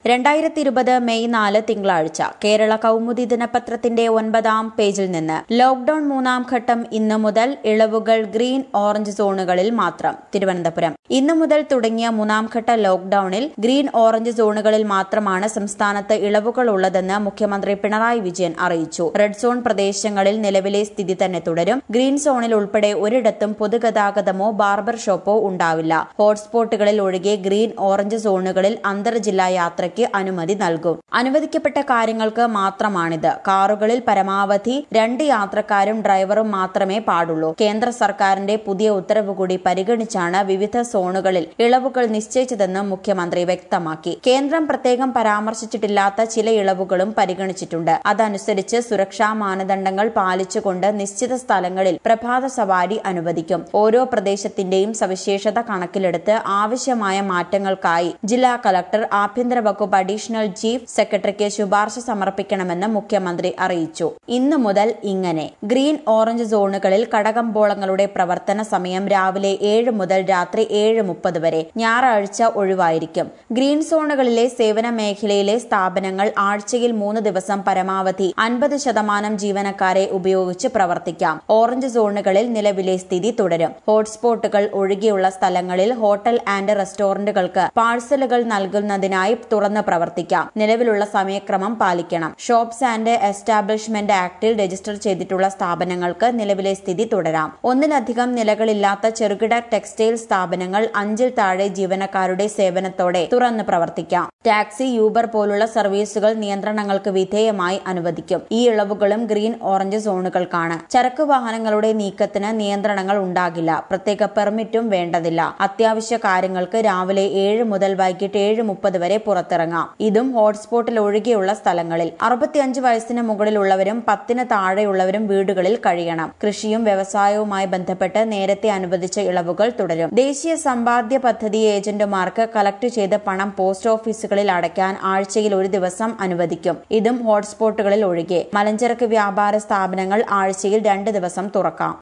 രണ്ടായിരത്തി ഇരുപത് മെയ് നാല് തിങ്കളാഴ്ച കേരള കൗമുദി ദിനപത്രത്തിന്റെ ഒൻപതാം പേജിൽ നിന്ന് ലോക്ഡൌൺ മൂന്നാം ഘട്ടം ഇന്നു മുതൽ ഇളവുകൾ ഗ്രീൻ ഓറഞ്ച് സോണുകളിൽ മാത്രം തിരുവനന്തപുരം ഇന്നു മുതൽ തുടങ്ങിയ മൂന്നാം ഘട്ട ലോക്ഡൌണിൽ ഗ്രീൻ ഓറഞ്ച് സോണുകളിൽ മാത്രമാണ് സംസ്ഥാനത്ത് ഇളവുകൾ ഉള്ളതെന്ന് മുഖ്യമന്ത്രി പിണറായി വിജയൻ അറിയിച്ചു റെഡ് സോൺ പ്രദേശങ്ങളിൽ നിലവിലെ സ്ഥിതി തന്നെ തുടരും ഗ്രീൻ സോണിൽ ഉൾപ്പെടെ ഒരിടത്തും പൊതുഗതാഗതമോ ബാർബർ ഷോപ്പോ ഉണ്ടാവില്ല ഹോട്ട്സ്പോട്ടുകളിൽ ഒഴികെ ഗ്രീൻ ഓറഞ്ച് സോണുകളിൽ അന്തർജില്ലാ യാത്രയ്ക്ക് അനുമതി നൽകും അനുവദിക്കപ്പെട്ട കാര്യങ്ങൾക്ക് മാത്രമാണിത് കാറുകളിൽ പരമാവധി രണ്ട് യാത്രക്കാരും ഡ്രൈവറും മാത്രമേ പാടുള്ളൂ കേന്ദ്ര സർക്കാരിന്റെ പുതിയ ഉത്തരവ് കൂടി പരിഗണിച്ചാണ് വിവിധ സോണുകളിൽ ഇളവുകൾ നിശ്ചയിച്ചതെന്ന് മുഖ്യമന്ത്രി വ്യക്തമാക്കി കേന്ദ്രം പ്രത്യേകം പരാമർശിച്ചിട്ടില്ലാത്ത ചില ഇളവുകളും പരിഗണിച്ചിട്ടുണ്ട് അതനുസരിച്ച് സുരക്ഷാ മാനദണ്ഡങ്ങൾ പാലിച്ചുകൊണ്ട് നിശ്ചിത സ്ഥലങ്ങളിൽ പ്രഭാത സവാരി അനുവദിക്കും ഓരോ പ്രദേശത്തിന്റെയും സവിശേഷത കണക്കിലെടുത്ത് ആവശ്യമായ മാറ്റങ്ങൾക്കായി ജില്ലാ കളക്ടർ ആഭ്യന്തര വകുപ്പ് അഡീഷണൽ ചീഫ് സെക്രട്ടറിക്ക് ശുപാർശ സമർപ്പിക്കണമെന്ന് മുഖ്യമന്ത്രി അറിയിച്ചു ഇന്നു മുതൽ ഇങ്ങനെ ഗ്രീൻ ഓറഞ്ച് സോണുകളിൽ കടകമ്പോളങ്ങളുടെ പ്രവർത്തന സമയം രാവിലെ ഏഴ് മുതൽ രാത്രി ഏഴ് മുപ്പത് വരെ ഞായറാഴ്ച ഒഴിവായിരിക്കും ഗ്രീൻ സോണുകളിലെ സേവന മേഖലയിലെ സ്ഥാപനങ്ങൾ ആഴ്ചയിൽ മൂന്ന് ദിവസം പരമാവധി അൻപത് ശതമാനം ജീവനക്കാരെ ഉപയോഗിച്ച് പ്രവർത്തിക്കാം ഓറഞ്ച് സോണുകളിൽ നിലവിലെ സ്ഥിതി തുടരും ഹോട്ട്സ്പോട്ടുകൾ ഒഴികെയുള്ള സ്ഥലങ്ങളിൽ ഹോട്ടൽ ആൻഡ് റെസ്റ്റോറന്റുകൾക്ക് പാഴ്സലുകൾ നൽകുന്നതിനായി തുറന്ന് പ്രവർത്തിക്കാം നിലവിലുള്ള സമയക്രമം പാലിക്കണം ഷോപ്സ് ആൻഡ് എസ്റ്റാബ്ലിഷ്മെന്റ് ആക്ടിൽ രജിസ്റ്റർ ചെയ്തിട്ടുള്ള സ്ഥാപനങ്ങൾക്ക് നിലവിലെ സ്ഥിതി തുടരാം ഒന്നിലധികം നിലകളില്ലാത്ത ചെറുകിട ടെക്സ്റ്റൈൽ സ്ഥാപനങ്ങൾ അഞ്ചിൽ താഴെ ജീവനക്കാരുടെ സേവനത്തോടെ തുറന്ന് പ്രവർത്തിക്കാം ടാക്സി യൂബർ പോലുള്ള സർവീസുകൾ നിയന്ത്രണങ്ങൾക്ക് വിധേയമായി അനുവദിക്കും ഈ ഇളവുകളും ഗ്രീൻ ഓറഞ്ച് സോണുകൾക്കാണ് ചരക്ക് വാഹനങ്ങളുടെ നീക്കത്തിന് നിയന്ത്രണങ്ങൾ ഉണ്ടാകില്ല പ്രത്യേക പെർമിറ്റും വേണ്ടതില്ല അത്യാവശ്യ കാര്യങ്ങൾക്ക് രാവിലെ ഏഴ് മുതൽ വൈകിട്ട് ഏഴ് മുപ്പത് വരെ പുറത്തിറങ്ങാം ഇതും ഹോട്ട്സ്പോട്ടിൽ ഒഴികെയുള്ള സ്ഥലങ്ങളിൽ അറുപത്തിയഞ്ച് വയസ്സിന് മുകളിലുള്ളവരും പത്തിന് താഴെയുള്ളവരും വീടുകളിൽ കഴിയണം കൃഷിയും വ്യവസായവുമായി ബന്ധപ്പെട്ട് നേരത്തെ അനുവദിച്ച ഇളവുകൾ തുടരും ദേശീയ സമ്പാദ്യ പദ്ധതി ഏജന്റുമാർക്ക് കളക്ട് ചെയ്ത പണം പോസ്റ്റ് ഓഫീസുകളിൽ അടയ്ക്കാൻ ആഴ്ചയിൽ ഒരു ദിവസം അനുവദിക്കും ഇതും ഹോട്ട്സ്പോട്ടുകളിൽ ഒഴികെ മലഞ്ചരക്ക് വ്യാപാര സ്ഥാപനങ്ങൾ ആഴ്ചയിൽ രണ്ട് ദിവസം തുറക്കാം